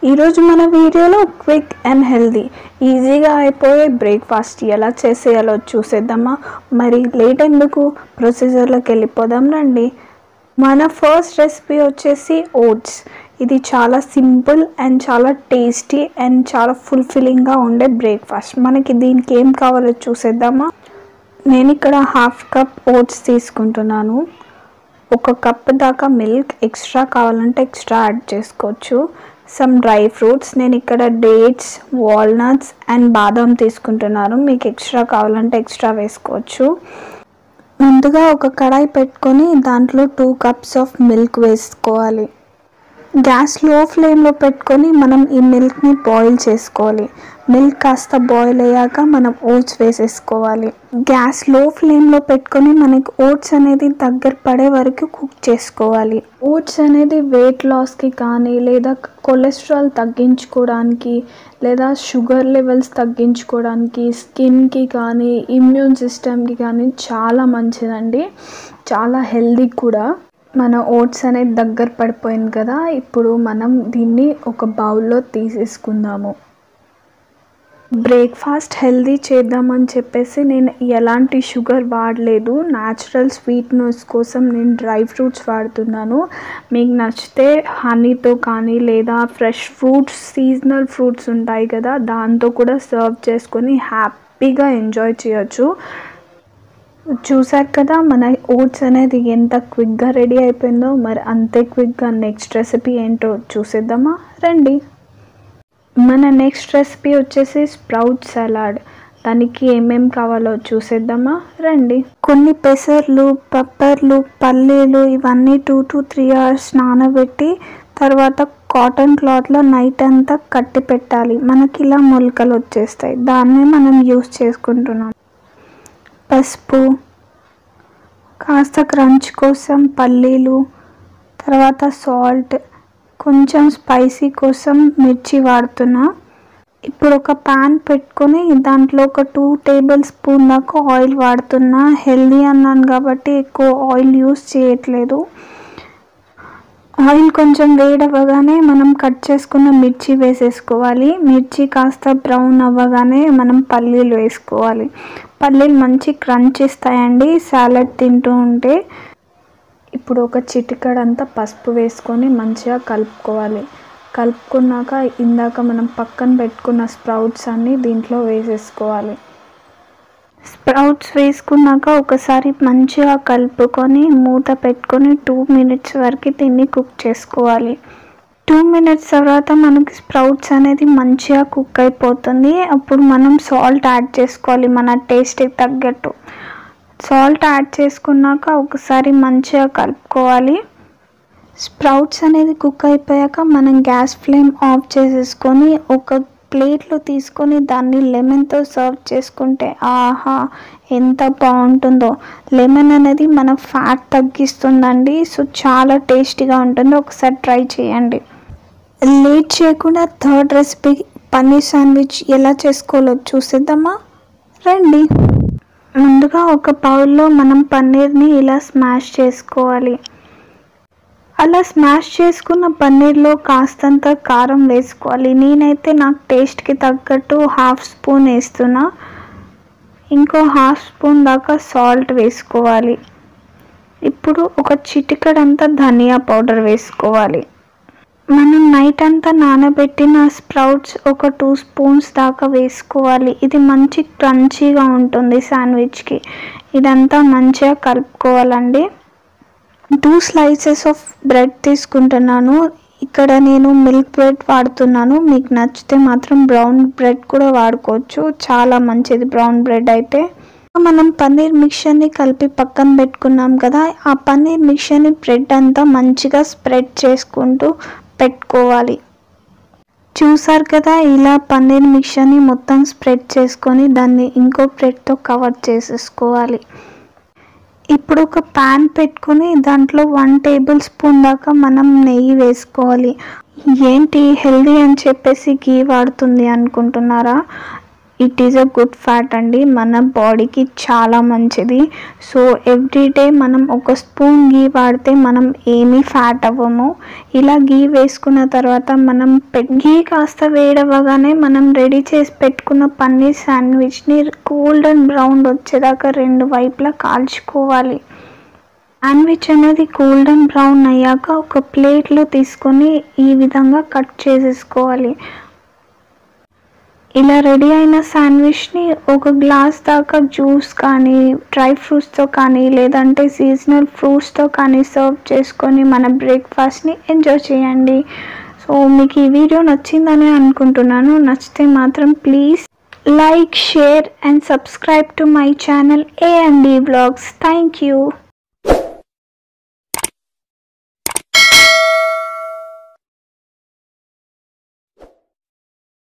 ఈరోజు మన వీడియోలో క్విక్ అండ్ హెల్దీ ఈజీగా అయిపోయే బ్రేక్ఫాస్ట్ ఎలా చేసేయాలో చూసేద్దామా మరి లేట్ ఎందుకు ప్రొసీజర్లోకి వెళ్ళిపోదాం రండి మన ఫస్ట్ రెసిపీ వచ్చేసి ఓట్స్ ఇది చాలా సింపుల్ అండ్ చాలా టేస్టీ అండ్ చాలా ఫుల్ఫిల్లింగ్గా ఉండే బ్రేక్ఫాస్ట్ మనకి దీనికి ఏం కావాలో చూసేద్దామా నేను ఇక్కడ హాఫ్ కప్ ఓట్స్ తీసుకుంటున్నాను ఒక కప్ దాకా మిల్క్ ఎక్స్ట్రా కావాలంటే ఎక్స్ట్రా యాడ్ చేసుకోవచ్చు సమ్ డ్రై ఫ్రూట్స్ నేను ఇక్కడ డేట్స్ వాల్నట్స్ అండ్ బాదాం తీసుకుంటున్నాను మీకు ఎక్స్ట్రా కావాలంటే ఎక్స్ట్రా వేసుకోవచ్చు ముందుగా ఒక కడాయి పెట్టుకొని దాంట్లో టూ కప్స్ ఆఫ్ మిల్క్ వేసుకోవాలి గ్యాస్ లో ఫ్లేమ్లో పెట్టుకొని మనం ఈ మిల్క్ని బాయిల్ చేసుకోవాలి మిల్క్ కాస్త బాయిల్ అయ్యాక మనం ఓట్స్ వేసేసుకోవాలి గ్యాస్ లో ఫ్లేమ్లో పెట్టుకొని మనకి ఓట్స్ అనేది దగ్గర పడే వరకు కుక్ చేసుకోవాలి ఓట్స్ అనేది వెయిట్ లాస్కి కానీ లేదా కొలెస్ట్రాల్ తగ్గించుకోవడానికి లేదా షుగర్ లెవెల్స్ తగ్గించుకోవడానికి స్కిన్కి కానీ ఇమ్యూన్ సిస్టమ్కి కానీ చాలా మంచిదండి చాలా హెల్దీ కూడా మన ఓట్స్ అనేది దగ్గర పడిపోయింది కదా ఇప్పుడు మనం దీన్ని ఒక బౌల్లో తీసేసుకుందాము బ్రేక్ఫాస్ట్ హెల్దీ చేద్దామని చెప్పేసి నేను ఎలాంటి షుగర్ వాడలేదు న్యాచురల్ స్వీట్నెస్ కోసం నేను డ్రై ఫ్రూట్స్ వాడుతున్నాను మీకు నచ్చితే హనీతో కానీ లేదా ఫ్రెష్ ఫ్రూట్స్ సీజనల్ ఫ్రూట్స్ ఉంటాయి కదా దాంతో కూడా సర్వ్ చేసుకొని హ్యాపీగా ఎంజాయ్ చేయొచ్చు చూసారు కదా మన ఓట్స్ అనేది ఎంత క్విక్గా రెడీ అయిపోయిందో మరి అంతే క్విక్గా నెక్స్ట్ రెసిపీ ఏంటో చూసేద్దామా రండి మన నెక్స్ట్ రెసిపీ వచ్చేసి స్ప్రౌట్ సలాడ్ దానికి ఏమేం కావాలో చూసేద్దామా రండి కొన్ని పెసర్లు పెప్పర్లు పల్లీలు ఇవన్నీ టూ టు త్రీ అవర్స్ నానబెట్టి తర్వాత కాటన్ క్లాత్లో నైట్ అంతా కట్టి పెట్టాలి మనకి ఇలా మొలకలు వచ్చేస్తాయి దాన్ని మనం యూస్ చేసుకుంటున్నాం పసుపు కాస్త క్రంచ్ కోసం పల్లీలు తర్వాత సాల్ట్ కొంచెం స్పైసీ కోసం మిర్చి వాడుతున్నా ఇప్పుడు ఒక ప్యాన్ పెట్టుకొని దాంట్లో ఒక టూ టేబుల్ స్పూన్ దాకా ఆయిల్ వాడుతున్నా హెల్దీ అన్నాను కాబట్టి ఎక్కువ ఆయిల్ యూస్ చేయట్లేదు ఆయిల్ కొంచెం వేడవ్వగానే మనం కట్ చేసుకున్న మిర్చి వేసేసుకోవాలి మిర్చి కాస్త బ్రౌన్ అవ్వగానే మనం పల్లీలు వేసుకోవాలి పల్లీలు మంచి క్రంచ్ ఇస్తాయండి సాలడ్ తింటూ ఉంటే ఇప్పుడు ఒక చిటికడంతా పసుపు వేసుకొని మంచిగా కలుపుకోవాలి కలుపుకున్నాక ఇందాక మనం పక్కన పెట్టుకున్న స్ప్రౌట్స్ అన్నీ దీంట్లో వేసేసుకోవాలి స్ప్రౌట్స్ వేసుకున్నాక ఒకసారి మంచిగా కలుపుకొని మూత పెట్టుకొని టూ మినిట్స్ వరకు దీన్ని కుక్ చేసుకోవాలి టూ మినిట్స్ తర్వాత మనకి స్ప్రౌట్స్ అనేది మంచిగా కుక్ అయిపోతుంది అప్పుడు మనం సాల్ట్ యాడ్ చేసుకోవాలి మన టేస్ట్కి తగ్గట్టు సాల్ట్ యాడ్ చేసుకున్నాక ఒకసారి మంచిగా కలుపుకోవాలి స్ప్రౌట్స్ అనేది కుక్ అయిపోయాక మనం గ్యాస్ ఫ్లేమ్ ఆఫ్ చేసేసుకొని ఒక ప్లేట్లో తీసుకొని దాన్ని లెమన్తో సర్వ్ చేసుకుంటే ఆహా ఎంత బాగుంటుందో లెమన్ అనేది మన ఫ్యాట్ తగ్గిస్తుందండి సో చాలా టేస్టీగా ఉంటుంది ఒకసారి ట్రై చేయండి లేట్ చేయకుండా థర్డ్ రెసిపీ పన్నీర్ శాండ్విచ్ ఎలా చేసుకోవాలో చూసేద్దామా రండి ముందుగా ఒక బౌల్లో మనం పన్నీర్ని ఇలా స్మాష్ చేసుకోవాలి అలా స్మాష్ చేసుకున్న పన్నీర్లో కాస్తంత కారం వేసుకోవాలి నేనైతే నాకు టేస్ట్కి తగ్గట్టు హాఫ్ స్పూన్ వేస్తున్నా ఇంకో హాఫ్ స్పూన్ దాకా సాల్ట్ వేసుకోవాలి ఇప్పుడు ఒక చిటికడంతా ధనియా పౌడర్ వేసుకోవాలి మనం నైట్ అంతా నానబెట్టిన స్ప్రౌట్స్ ఒక టూ స్పూన్స్ దాకా వేసుకోవాలి ఇది మంచి క్రంచీగా ఉంటుంది శాండ్విచ్కి ఇదంతా మంచిగా కలుపుకోవాలండి టూ స్లైసెస్ ఆఫ్ బ్రెడ్ తీసుకుంటున్నాను ఇక్కడ నేను మిల్క్ బ్రెడ్ వాడుతున్నాను మీకు నచ్చితే మాత్రం బ్రౌన్ బ్రెడ్ కూడా వాడుకోవచ్చు చాలా మంచిది బ్రౌన్ బ్రెడ్ అయితే మనం పన్నీర్ మిక్చర్ని కలిపి పక్కన పెట్టుకున్నాం కదా ఆ పన్నీర్ మిక్చర్ని బ్రెడ్ అంతా మంచిగా స్ప్రెడ్ చేసుకుంటూ పెట్టుకోవాలి చూసారు కదా ఇలా పన్నీర్ మిక్చర్ని మొత్తం స్ప్రెడ్ చేసుకొని దాన్ని ఇంకో బ్రెడ్తో కవర్ చేసేసుకోవాలి ఇప్పుడు ఒక ప్యాన్ పెట్టుకొని దాంట్లో వన్ టేబుల్ స్పూన్ దాకా మనం నెయ్యి వేసుకోవాలి ఏంటి హెల్దీ అని చెప్పేసి గీ వాడుతుంది అనుకుంటున్నారా it is a good fat అండి మన బాడీకి చాలా మంచిది సో ఎవ్రీడే మనం ఒక స్పూన్ గీ వాడితే మనం ఏమీ ఫ్యాట్ అవ్వము ఇలా గీ వేసుకున్న తర్వాత మనం పె- గీ కాస్త వేడవ్వగానే మనం రెడీ చేసి పెట్టుకున్న పన్నీర్ శాండ్విచ్ని గోల్డెన్ బ్రౌన్ వచ్చేదాకా రెండు వైపులా కాల్చుకోవాలి శాండ్విచ్ అనేది గోల్డెన్ బ్రౌన్ అయ్యాక ఒక ప్లేట్లో తీసుకొని ఈ విధంగా కట్ చేసేసుకోవాలి ఇలా రెడీ అయిన శాండ్విచ్ని ఒక గ్లాస్ దాకా జ్యూస్ కానీ డ్రై ఫ్రూట్స్తో కానీ లేదంటే సీజనల్ ఫ్రూట్స్తో కానీ సర్వ్ చేసుకొని మన బ్రేక్ఫాస్ట్ని ఎంజాయ్ చేయండి సో మీకు ఈ వీడియో నచ్చిందని అనుకుంటున్నాను నచ్చితే మాత్రం please like share and subscribe to my channel A and D blogs thank you